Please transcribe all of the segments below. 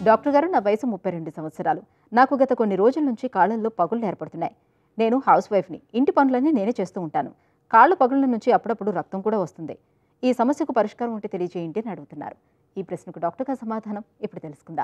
doctor గారు నా వయసు ముప్పై రెండు సంవత్సరాలు నాకు గత కొన్ని రోజుల నుంచి కాళ్ళల్లో పగుళ్ళు ఏర్పడుతున్నాయి నేను హౌస్ వైఫ్ని ఇంటి పనులన్నీ నేనే చేస్తూ ఉంటాను కాళ్ళ పగుళ్ళ నుంచి అప్పుడప్పుడు రక్తం కూడా వస్తుంది ఈ సమస్యకు పరిష్కారం ఉంటే తెలియజేయండి అని అడుగుతున్నారు ఈ ప్రశ్నకు డాక్టర్ గారి సమాధానం ఇప్పుడు తెలుసుకుందాం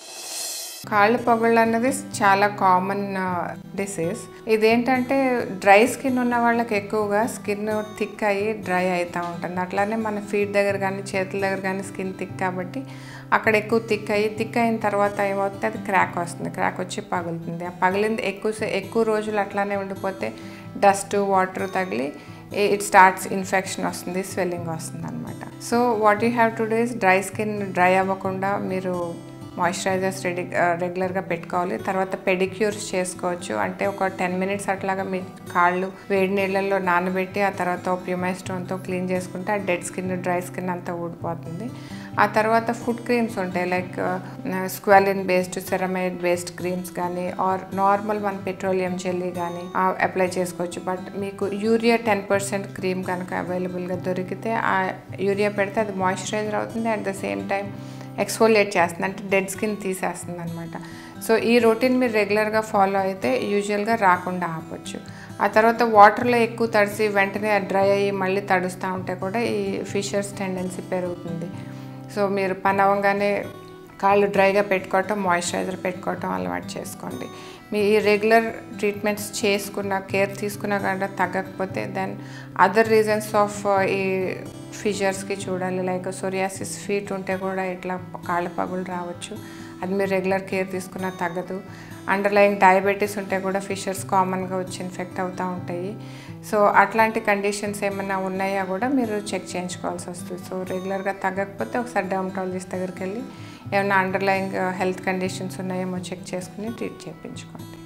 కాళ్ళ పొగళ్ళు అన్నది చాలా కామన్ డిసీజ్ ఇదేంటంటే డ్రై స్కిన్ ఉన్న వాళ్ళకి ఎక్కువగా స్కిన్ థిక్ అయ్యి డ్రై అవుతూ ఉంటుంది అట్లానే మన ఫీట్ దగ్గర కానీ చేతుల దగ్గర కానీ స్కిన్ థిక్ కాబట్టి అక్కడ ఎక్కువ థిక్ అయ్యి థిక్ అయిన తర్వాత ఏమవుతుంది అది క్రాక్ వస్తుంది క్రాక్ వచ్చి పగులుతుంది ఆ పగిలింది ఎక్కువ సే- ఎక్కువ రోజులు అట్లానే ఉండిపోతే డస్ట్ వాటర్ తగిలి ఇట్ స్టార్ట్స్ ఇన్ఫెక్షన్ వస్తుంది స్వెల్లింగ్ వస్తుంది అనమాట so what you have to do is dry skin dry అవ్వకుండా మీరు మాయిశ్చరైజర్స్ రెడీ రెగ్యులర్గా పెట్టుకోవాలి తర్వాత పెడిక్యూర్స్ చేసుకోవచ్చు అంటే ఒక టెన్ మినిట్స్ అట్లాగా మీ కాళ్ళు వేడి నీళ్ళల్లో నానబెట్టి ఆ తర్వాత ప్యూమై స్టోన్తో క్లీన్ చేసుకుంటే ఆ డెడ్ స్కిన్ డ్రై స్కిన్ అంతా ఊడిపోతుంది ఆ తర్వాత ఫుడ్ క్రీమ్స్ ఉంటాయి like squalane based ceramide based creams కానీ ఆర్ నార్మల్ మన పెట్రోలియం జెల్లీ కానీ అప్లై చేసుకోవచ్చు బట్ మీకు యూరియా టెన్ పర్సెంట్ క్రీమ్ కనుక అవైలబుల్గా దొరికితే ఆ యూరియా పెడితే అది మాయిశ్చరైజర్ అవుతుంది at the same time exfoliate చేస్తుంది అంటే డెడ్ స్కిన్ తీసేస్తుంది అనమాట సో ఈ రొటీన్ మీరు రెగ్యులర్గా ఫాలో అయితే యూజువల్గా రాకుండా ఆపొచ్చు ఆ తర్వాత వాటర్లో ఎక్కువ తడిసి వెంటనే డ్రై అయ్యి మళ్ళీ తడుస్తూ ఉంటే కూడా ఈ ఫిషర్స్ టెండెన్సీ పెరుగుతుంది సో మీరు పని అవ్వగానే కాళ్ళు డ్రైగా పెట్టుకోవటం మాయిశ్చరైజర్ పెట్టుకోవటం అలవాటు చేసుకోండి మీ ఈ రెగ్యులర్ ట్రీట్మెంట్స్ చేసుకున్న కేర్ తీసుకున్నా కానీ తగ్గకపోతే దెన్ అదర్ రీజన్స్ ఆఫ్ ఈ ఫిషర్స్కి చూడాలి లైక్ సోరియాసిస్ ఫీట్ ఉంటే కూడా ఇట్లా కాళ్ళ పగులు రావచ్చు అది మీరు రెగ్యులర్ కేర్ తీసుకున్నా తగ్గదు అండర్లయింగ్ డయాబెటీస్ ఉంటే కూడా ఫిషర్స్ కామన్గా వచ్చి ఇన్ఫెక్ట్ అవుతూ ఉంటాయి సో అట్లాంటి కండిషన్స్ ఏమైనా ఉన్నాయా కూడా మీరు చెక్ చేయించుకోవాల్సి వస్తుంది సో రెగ్యులర్గా తగ్గకపోతే ఒకసారి డర్మటాలజిస్ట్ దగ్గరికి వెళ్ళి ఏమైనా అండర్లయింగ్ హెల్త్ కండిషన్స్ ఉన్నాయేమో చెక్ చేసుకుని ట్రీట్ చేయించుకోండి